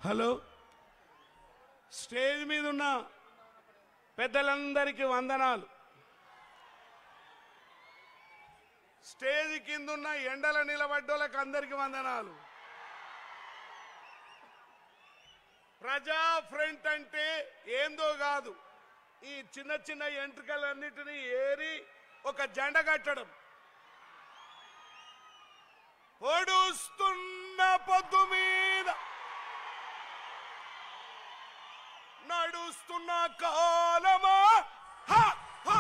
Hello stage మీద ఉన్న పెద్దలందరికీ వందనాలు స్టేజ్ కింద ఉన్న ఎండల నిలబడ్డోళ్ళకి అందరికీ వందనాలు ప్రజా ఫ్రంట్ అంటే ఏందో కాదు ఈ చిన్న చిన్న ఎంట్రుకలన్నిటినీ ఏరి ఒక జెండ కట్టడం పొడుస్తున్న పొద్దు మీద నడుస్తున్న కాలమా హ! హ!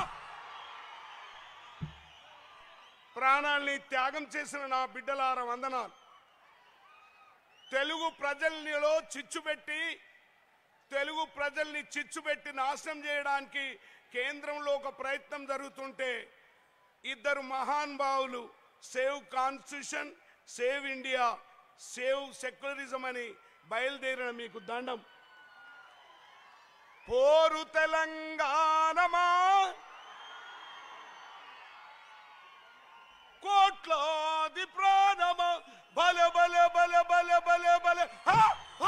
ప్రాణాల్ని త్యాగం చేసిన నా బిడ్డలార వందనాలు తెలుగు ప్రజల్నిలో చిచ్చు పెట్టి తెలుగు ప్రజల్ని చిచ్చు పెట్టి నాశనం చేయడానికి కేంద్రంలో ఒక ప్రయత్నం జరుగుతుంటే ఇద్దరు మహాన్ భావులు save constitution save India save secularism అని బయలుదేరిన మీకు దండం పోరు తెలంగాణమా కోట్లాది ప్రాణమ బల బల బల బల బల బల హ! హ!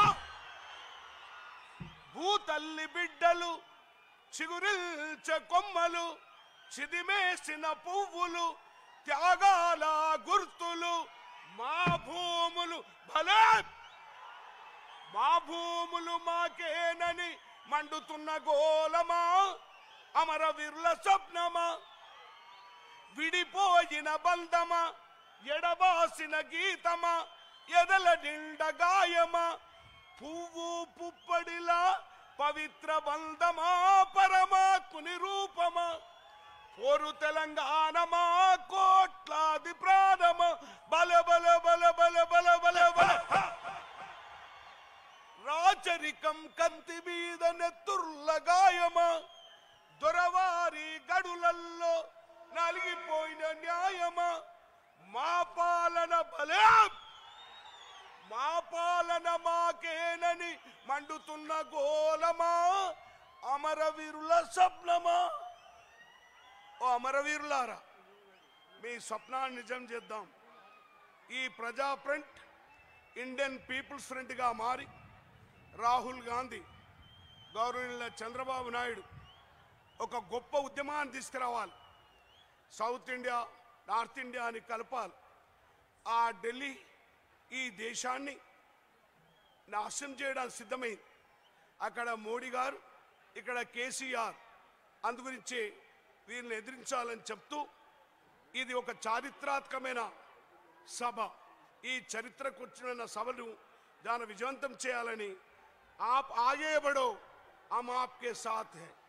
భూతల్లి బిడ్డలు చిగురిల్చ కొమ్మలు చిదిమేసిన పువ్వులు త్యాగాల గుర్తులు మా భూములు భలే మా భూములు మాకేనని మండుతున్న గోలమా అమరవీరుల స్వప్నమా విడిపోయిన బంధమా ఎడబాసిన గీతమా ఎదల నిండ గాయమా పువ్వు పుప్పడిలా పవిత్ర బంధమా పరమాత్ముని రూపమా పోరు తెలంగాణమా కోట్లాది ప్రాణమా బల బల బల బల బల బల బల రాచరికం కంతి మీద నెత్తుర్ల గాయమా దొరవారి గడులల్లో నలిగిపోయిన న్యాయమా మా పాలన బలే మా పాలన మాకేనని మండుతున్న గోలమా అమరవీరుల స్వప్నమా ఓ అమరవీరులారా మీ స్వప్నాన్ని నిజం చేద్దాం ఈ ప్రజా ఫ్రంట్ ఇండియన్ పీపుల్స్ ఫ్రంట్గా మారి రాహుల్ గాంధీ గౌరవనీయుల చంద్రబాబు నాయుడు ఒక గొప్ప ఉద్యమాన్ని తీసుకురావాలి సౌత్ ఇండియా నార్త్ ఇండియాని కలపాలి ఆ ఢిల్లీ ఈ దేశాన్ని నాశనం చేయడానికి సిద్ధమైంది అక్కడ మోడీ గారు ఇక్కడ కేసీఆర్ అందుగురించి వీరిని ఎదిరించాలని చెప్తూ ఇది ఒక చారిత్రాత్మకమైన సభ ఈ చరిత్రకు వచ్చిన సభను దాన్ని విజయవంతం చేయాలని ఆప్ ఆగే బడో हम आपके साथ हैं